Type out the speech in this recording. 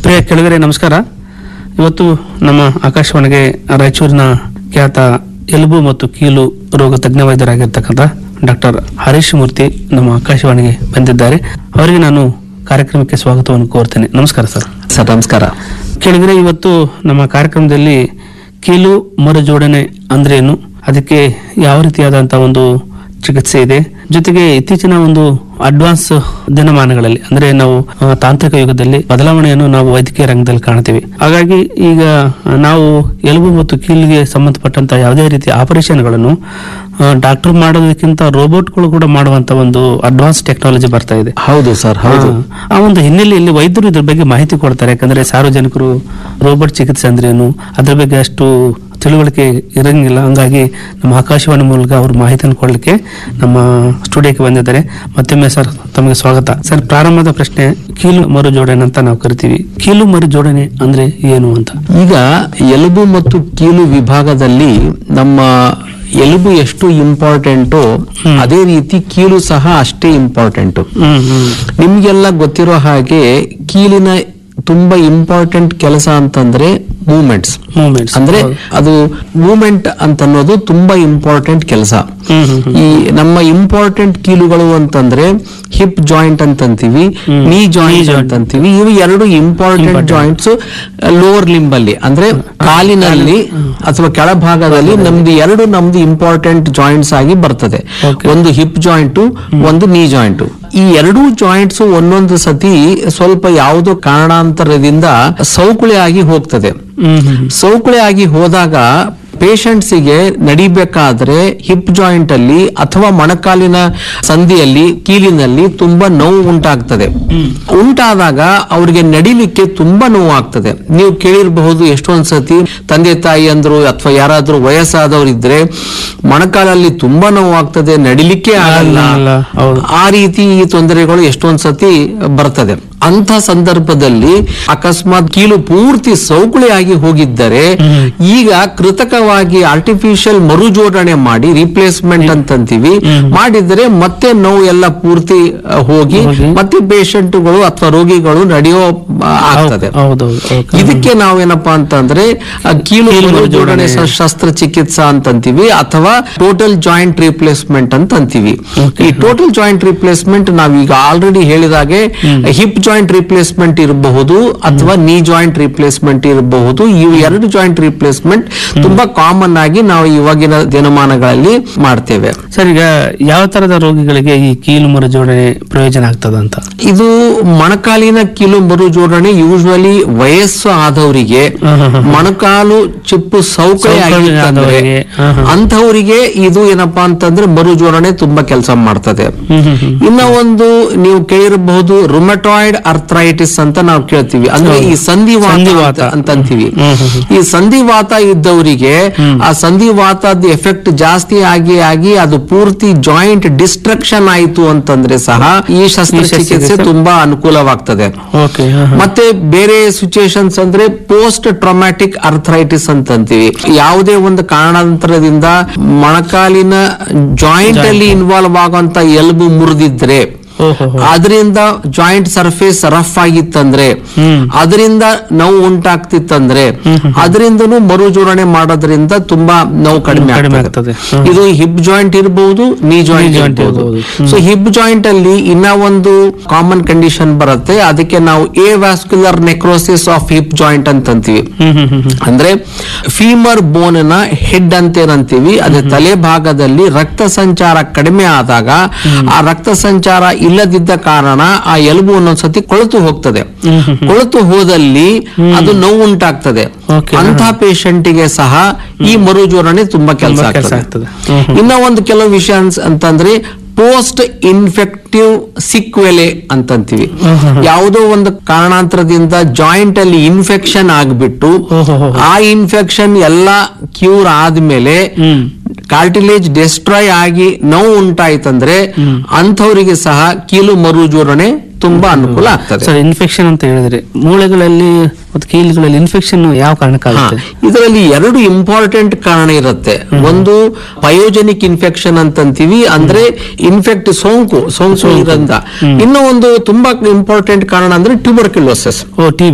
ಪ್ರಿಯ ಕೆಳಗರೆ ನಮಸ್ಕಾರ ಇವತ್ತು ನಮ್ಮ ಆಕಾಶವಾಣಿಗೆ ರಾಯಚೂರಿನ ಖ್ಯಾತ ಎಲುಬು ಮತ್ತು ಕೀಲು ರೋಗ ತಜ್ಞ ವೈದ್ಯರಾಗಿರ್ತಕ್ಕಂಥ ಡಾಕ್ಟರ್ ಹರೀಶ್ ಮೂರ್ತಿ ನಮ್ಮ ಆಕಾಶವಾಣಿಗೆ ಬಂದಿದ್ದಾರೆ ಅವರಿಗೆ ನಾನು ಕಾರ್ಯಕ್ರಮಕ್ಕೆ ಸ್ವಾಗತವನ್ನು ಕೋರ್ತೇನೆ ನಮಸ್ಕಾರ ಸರ್ ಸರ್ ನಮಸ್ಕಾರ ಕೆಳಗರೆ ಇವತ್ತು ನಮ್ಮ ಕಾರ್ಯಕ್ರಮದಲ್ಲಿ ಕೀಲು ಮರು ಜೋಡಣೆ ಅಂದ್ರೇನು ಅದಕ್ಕೆ ಯಾವ ರೀತಿಯಾದಂತ ಒಂದು ಚಿಕಿತ್ಸೆ ಇದೆ ಜೊತೆಗೆ ಇತ್ತೀಚಿನ ಒಂದು ಅಡ್ವಾನ್ಸ್ ದಿನಮಾನಗಳಲ್ಲಿ ಅಂದ್ರೆ ನಾವು ಆ, ತಾಂತ್ರಿಕ ಯುಗದಲ್ಲಿ ಬದಲಾವಣೆಯನ್ನು ನಾವು ವೈದ್ಯಕೀಯ ರಂಗದಲ್ಲಿ ಕಾಣ್ತೀವಿ ಹಾಗಾಗಿ ಈಗ ನಾವು ಎಲುಬು ಮತ್ತು ಕೀಲಿಗೆ ಸಂಬಂಧಪಟ್ಟಂತ ಯಾವುದೇ ರೀತಿಯ ಆಪರೇಷನ್ಗಳನ್ನು ಡಾಕ್ಟರ್ ಮಾಡೋದಕ್ಕಿಂತ ರೋಬೋಟ್ಗಳು ಕೂಡ ಮಾಡುವಂತ ಒಂದು ಅಡ್ವಾನ್ಸ್ ಟೆಕ್ನಾಲಜಿ ಬರ್ತಾ ಇದೆ ಹೌದು ಸರ್ ಹೌದು ಆ ಒಂದು ಹಿನ್ನೆಲೆಯಲ್ಲಿ ವೈದ್ಯರು ಇದ್ರ ಬಗ್ಗೆ ಮಾಹಿತಿ ಕೊಡ್ತಾರೆ ಯಾಕಂದ್ರೆ ಸಾರ್ವಜನಿಕರು ರೋಬೋಟ್ ಚಿಕಿತ್ಸೆ ಅಂದ್ರೇನು ಅದ್ರ ಬಗ್ಗೆ ಅಷ್ಟು ತಿಳುವಳಿಕೆ ಇರಂಗಿಲ್ಲ ಹಂಗಾಗಿ ನಮ್ಮ ಆಕಾಶವಾಣಿ ಮೂಲಕ ಅವರು ಮಾಹಿತಿಯನ್ನು ಕೊಡಲಿಕ್ಕೆ ನಮ್ಮ ಸ್ಟುಡಿಯೋಕ್ಕೆ ಬಂದಿದ್ದಾರೆ ಮತ್ತೊಮ್ಮೆ ಸರ್ ತಮಗೆ ಸ್ವಾಗತ ಸರ್ ಪ್ರಾರಂಭದ ಪ್ರಶ್ನೆ ಕೀಲು ಮರು ಜೋಡಣೆ ಅಂತ ನಾವು ಕರಿತೀವಿ ಕೀಲು ಮರು ಜೋಡಣೆ ಅಂದ್ರೆ ಏನು ಅಂತ ಈಗ ಎಲುಬು ಮತ್ತು ಕೀಲು ವಿಭಾಗದಲ್ಲಿ ನಮ್ಮ ಎಲುಬು ಎಷ್ಟು ಇಂಪಾರ್ಟೆಂಟು ಅದೇ ರೀತಿ ಕೀಲು ಸಹ ಅಷ್ಟೇ ಇಂಪಾರ್ಟೆಂಟು ಹ್ಮ್ ಹ್ಮ್ ನಿಮ್ಗೆಲ್ಲ ಗೊತ್ತಿರೋ ಹಾಗೆ ಕೀಲಿನ ತುಂಬಾ ಇಂಪಾರ್ಟೆಂಟ್ ಕೆಲಸ ಅಂತಂದ್ರೆ ಮೂವ್ಮೆಂಟ್ಸ್ ಮೂಮೆಂಟ್ಸ್ ಅಂದ್ರೆ ಅದು ಮೂವ್ಮೆಂಟ್ ಅಂತ ಅನ್ನೋದು ತುಂಬಾ ಇಂಪಾರ್ಟೆಂಟ್ ಕೆಲಸ ಹ್ಮ್ ಹ್ಮ್ ಹ್ಮ್. ಈ ನಮ್ಮ ಇಂಪಾರ್ಟೆಂಟ್ ಕೀಲುಗಳು ಅಂತಂದ್ರೆ ಹಿಪ್ ಜಾಯಿಂಟ್ ಅಂತಂತೀವಿ ನೀ ಜಾಯಿಂಟ್ ಅಂತಂತೀವಿ ಇವು ಎರಡು ಇಂಪಾರ್ಟೆಂಟ್ ಜಾಯಿಂಟ್ಸ್ ಲೋವರ್ ಲಿಂಬಲ್ಲಿ ಅಂದ್ರೆ ಕಾಲಿನಲ್ಲಿ ಅಥವಾ ಕೆಳಭಾಗದಲ್ಲಿ ನಮ್ದು ಎರಡು ನಮ್ದು ಇಂಪಾರ್ಟೆಂಟ್ ಜಾಯಿಂಟ್ಸ್ ಆಗಿ ಬರ್ತದೆ Okay. ಒಂದು ಹಿಪ್ ಜಾಯಿಂಟ್ ಒಂದು ನೀ ಜಾಯಿಂಟ್ ಈ ಎರಡೂ ಜಾಯಿಂಟ್ಸ್ ಒಂದೊಂದು ಸತಿ ಸ್ವಲ್ಪ ಯಾವುದೋ ಕಾರಣಾಂತರದಿಂದ ಸೌಕುಳಿ ಆಗಿ ಹೋಗ್ತದೆ ಹ್ಮ್ ಹ್ಮ್ ಸೌಕುಳಿ ಆಗಿ ಹೋದಾಗ ಪೇಷಂಟ್ಸಿಗೆ ನಡಿಬೇಕಾದ್ರೆ ಹಿಪ್ ಜಾಯಿಂಟ್ ಅಲ್ಲಿ ಅಥವಾ ಮೊಣಕಾಲಿನ ಸಂಧಿಯಲ್ಲಿ ಕೀಲಿನಲ್ಲಿ ತುಂಬಾ ನೋವು ಉಂಟಾಗ್ತದೆ ಉಂಟಾದಾಗ ಅವ್ರಿಗೆ ನಡಿಲಿಕ್ಕೆ ತುಂಬಾ ನೋವು ಆಗ್ತದೆ ನೀವು ಕೇಳಿರಬಹುದು ಎಷ್ಟೊಂದ್ ಸತಿ ತಂದೆ ತಾಯಿ ಅಂದ್ರು ಅಥವಾ ಯಾರಾದ್ರೂ ವಯಸ್ಸಾದವ್ರು ಇದ್ರೆ ಮೊಣಕಾಲಲ್ಲಿ ತುಂಬಾ ನೋವು ಆಗ್ತದೆ ನಡಿಲಿಕ್ಕೆ ಆಗಲ್ಲ ಆಗಲ್ಲ, ಹೌದು. ಆ ರೀತಿ ಈ ತೊಂದರೆಗಳು ಎಷ್ಟೊಂದ್ ಸತಿ ಬರ್ತದೆ ಅಂತ ಸಂದರ್ಭದಲ್ಲಿ ಅಕಸ್ಮಾತ್ ಕೀಲು ಪೂರ್ತಿ ಸೌಕುಳಿಯಾಗಿ ಹೋಗಿದ್ದರೆ ಈಗ ಕೃತಕವಾಗಿ ಆರ್ಟಿಫಿಷಿಯಲ್ ಮರುಜೋಡಣೆ ಮಾಡಿ ರಿಪ್ಲೇಸ್ಮೆಂಟ್ ಅಂತಂತೀವಿ ಮಾಡಿದರೆ ಮತ್ತೆ ನೋವು ಎಲ್ಲ ಪೂರ್ತಿ ಅಹ್, ಹೋಗಿ ಹೋಗಿ. ಮತ್ತೆ ಪೇಷಂಟ್ಗಳು ಅಥವಾ ರೋಗಿಗಳು ನಡೆಯೋ ಅಹ್, ಆಗ್ತದೆ ಹೌದೌದು ಓಕೆ. ಇದಕ್ಕೆ ನಾವೇನಪ್ಪಾ ಅಂತಂದ್ರೆ ಆ, ಕೀಲು ಮರುಜೋಡಣೆ ಶ- ಶಸ್ತ್ರಚಿಕಿತ್ಸಾ ಅಂತಂತೀವಿ ಅಥವಾ ಟೋಟಲ್ ಜಾಯಿಂಟ್ ರಿಪ್ಲೇಸ್ಮೆಂಟ್ ಅಂತ ಅಂತೀವಿ ಈ ಟೋಟಲ್ ಜಾಯಿಂಟ್ ರಿಪ್ಲೇಸ್ಮೆಂಟ್ ನಾವೀಗ ಆಲ್ರೆಡಿ ಹೇಳಿದಾಗೆ ಹಿಪ್ ಜಾಯಿಂಟ್ ರಿಪ್ಲೇಸ್ಮೆಂಟ್ ಇರಬಹುದು ಅಥವಾ ನೀ ಜಾಯಿಂಟ್ ರಿಪ್ಲೇಸ್ಮೆಂಟ್ ಇರಬಹುದು ಇವು ಎರಡು ಜಾಯಿಂಟ್ ರಿಪ್ಲೇಸ್ಮೆಂಟ್ ತುಂಬಾ ಕಾಮನ್ ಆಗಿ ನಾವು ಇವಾಗಿನ ದಿನಮಾನಗಳಲ್ಲಿ ಮಾಡ್ತೇವೆ ಸರ್ ಈಗ ಯಾವ ತರದ ರೋಗಿಗಳಿಗೆ ಈ ಕೀಲು ಮರು ಜೋಡಣೆ ಪ್ರಯೋಜನ ಆಗ್ತದ ಅಂತ ಇದು ಮೊಣಕಾಲಿನ ಕೀಲು ಮರುಜೋಡಣೆ ಯೂಶುವಲಿ ವಯಸ್ಸು ಆದವರಿಗೆ ಹ್ಮ್ ಹ್ಮ್ ಹ್ಮ್. ಮೊಣಕಾಲು ಚಿಪ್ಪು ಸೌಕರ್ಯ ಸೌಕರ್ಯ ಆಗಿತ್ತಂದ್ರೆ ಆದವರಿಗೆ, ಹ್ಮ್ ಹ್ಮ್. ಅಂಥವರಿಗೆ ಇದು ಏನಪ್ಪಾ ಅಂತಂದ್ರೆ ಮರುಜೋಡಣೆ ತುಂಬಾ ಕೆಲಸ ಮಾಡ್ತದೆ ಹ್ಮ್ ಹ್ಮ್ ಹ್ಮ್ ಇನ್ನ ಒಂದು ನೀವು ಕೇಳಿರಬಹುದು ರುಮಟಾಯ್ಡ್ ಅರ್ಥ್ರೈಟಿಸ್ ಅಂತ ನಾವು ಕೇಳ್ತೀವಿ ಅಂದ್ರೆ ಈ ಸಂಧಿವಾತ ಸಂಧಿವಾತ. ಅಂತ- ಅಂತ ಅಂತೀವಿ ಹ್ಮ್ ಹ್ಮ್ ಹ್ಮ್. ಈ ಸಂಧಿವಾತ ಇದ್ದವರಿಗೆ ಆ ಸಂಧಿವಾತದ ಎಫೆಕ್ಟ್ ಜಾಸ್ತಿ ಆಗಿ ಆಗಿ ಅದು ಪೂರ್ತಿ ಜಾಯಿಂಟ್ ಡಿಸ್ಟ್ರಕ್ಷನ್ ಆಯಿತು ಅಂತಂದ್ರೆ ಸಹ ಈ ಶಸ್ತ್ರಚಿಕಿತ್ಸೆ ಶಸ್ತ್ರಚಿಕಿತ್ಸೆ ತುಂಬಾ ಅನುಕೂಲವಾಗ್ತದೆ ಓಕೆ ಹಾ, ಹಾ. ಮತ್ತೆ ಬೇರೆ ಸಿಚುಯೇಷನ್ಸ್ ಅಂದ್ರೆ ಪೋಸ್ಟ್ ಟ್ರಾಮ್ಯಾಟಿಕ್ ಅರ್ಥ್ರೈಟಿಸ್ ಅಂತ ಅಂತೀವಿ ಯಾವುದೇ ಒಂದು ಕಾರಣಾಂತರದಿಂದ ಮೊಣಕಾಲಿನ ಜಾಯಿಂಟ್ ಅಲ್ಲಿ ಇನ್ವಾಲ್ವ್ ಆಗುವಂತ ಎಲುಬು ಮುರಿದಿದ್ರೆ ಓ ಹೋ ಹೋ. ಅದರಿಂದ ಜಾಯಿಂಟ್ ಸರ್ಫೇಸ್ ರಫ್ ಆಗಿತ್ತಂದ್ರೆ ಹ್ಮ್. ಅದರಿಂದ ನೋವು ಉಂಟಾಗ್ತಿತ್ತಂದ್ರೆ ಅದರಿಂದನೂ ಮರುಜೋಡಣೆ ಮಾಡೋದ್ರಿಂದ ತುಂಬಾ ನೋವು ಕಡಿಮೆ ಕಡಿಮೆ ಆಗ್ತದೆ ಆಗ್ತದೆ. ಹ್ಮ್. ಇದು ಹಿಪ್ ಜಾಯಿಂಟ್ ಇರಬಹುದು ನೀ ಜಾಯಿಂಟ್ joint ಇರಬಹುದು ಇರ್ಬೋದು. ಸೊ ಹಿಪ್ ಜಾಯಿಂಟ್ ಅಲ್ಲಿ ಇನ್ನ ಒಂದು ಕಾಮನ್ ಕಂಡೀಷನ್ ಬರುತ್ತೆ ಅದಕ್ಕೆ ನಾವು avascular necrosis of hip joint ಅಂತ ಅಂತೀವಿ ಹ್ಮ್ ಹ್ಮ್ ಹ್ಮ್ ಹ್ಮ್. ಅಂದ್ರೆ ಫೀಮರ್ ಬೋನ್ ನ ಹೆಡ್ ಅಂತೇನಂತೀವಿ ಅದೇ ತಲೆ ಭಾಗದಲ್ಲಿ ರಕ್ತ ಸಂಚಾರ ಕಡಿಮೆ ಆದಾಗ ಆ ರಕ್ತ ಸಂಚಾರ ಇಲ್ಲದಿದ್ದ ಕಾರಣ ಆ ಎಲುಬು ಒಂದೊಂದ್ಸತಿ ಕೊಳೆತು ಹೋಗ್ತದೆ ಕೊಳೆತು ಹೋದಲ್ಲಿ ಅದು ನೋವು ಉಂಟಾಗ್ತದೆ Okay. ಅಂತ ಪೇಷಂಟಿಗೆ ಸಹ ಈ ಮರುಜೋಡಣೆ ತುಂಬಾ ಕೆಲಸ ತುಂಬಾ ಕೆಲ್ಸ ಆಗ್ತದೆ ಆಗ್ತದೆ. ಹ್ಮ್ ಹ್ಮ್. ಇನ್ನ ಒಂದು ಕೆಲವು ವಿಷಯ ಅನ್ಸ್- ಅಂತಂದ್ರೆ ಪೋಸ್ಟ್ ಇನ್ಫೆಕ್ಟಿವ್ ಸಿಕ್ವೆಲೆ ಅಂತಂತೀವಿ ಯಾವುದೋ ಒಂದು ಕಾರಣಾಂತರದಿಂದ ಜಾಯಿಂಟ್ ಅಲ್ಲಿ ಇನ್ಫೆಕ್ಷನ್ ಆಗ್ಬಿಟ್ಟು ಓಹೋಹೋ. ಆ ಇನ್ಫೆಕ್ಷನ್ ಎಲ್ಲ ಕ್ಯೂರ್ ಆದ್ಮೇಲೆ ಹ್ಮ್ ಕಾರ್ಟಿಲೇಜ್ ಡೆಸ್ಟ್ರಾಯ್ ಆಗಿ ನೋವು ಉಂಟಾಯ್ತಂದ್ರೆ ಅಂಥವರಿಗೆ ಸಹ ಕೀಲು ಮರುಜೋಡಣೆ ತುಂಬಾ ಅನುಕೂಲ ಆಗ್ತದೆ ಸರ್ ಇನ್ಫೆಕ್ಷನ್ ಅಂತ ಹೇಳಿದ್ರೆ ಮೂಳೆಗಳಲ್ಲಿ ಮತ್ತು ಕೀಲುಗಳಲ್ಲಿ ಇನ್ಫೆಕ್ಷನ್ ಯಾವ ಕಾರಣಕ್ಕಾಗುತ್ತೆ ಇದರಲ್ಲಿ ಎರಡು ಇಂಪಾರ್ಟೆಂಟ್ ಕಾರಣ ಇರುತ್ತೆ ಒಂದು ಪಯೋಜೆನಿಕ್ ಇನ್ಫೆಕ್ಷನ್ ಅಂತಂತೀವಿ ಅಂದ್ರೆ ಇನ್ಫೆಕ್ಟ್ ಸೋಂಕು ಸೋಂಕು ಇರೋದ್ರಿಂದ ಇನ್ನು ಒಂದು ತುಂಬಾ ಇಂಪಾರ್ಟೆಂಟ್ ಕಾರಣ ಅಂದ್ರೆ ಟ್ಯೂಬರ್ಕ್ಯುಲೋಸಿಸ್ ಓ ಟಿ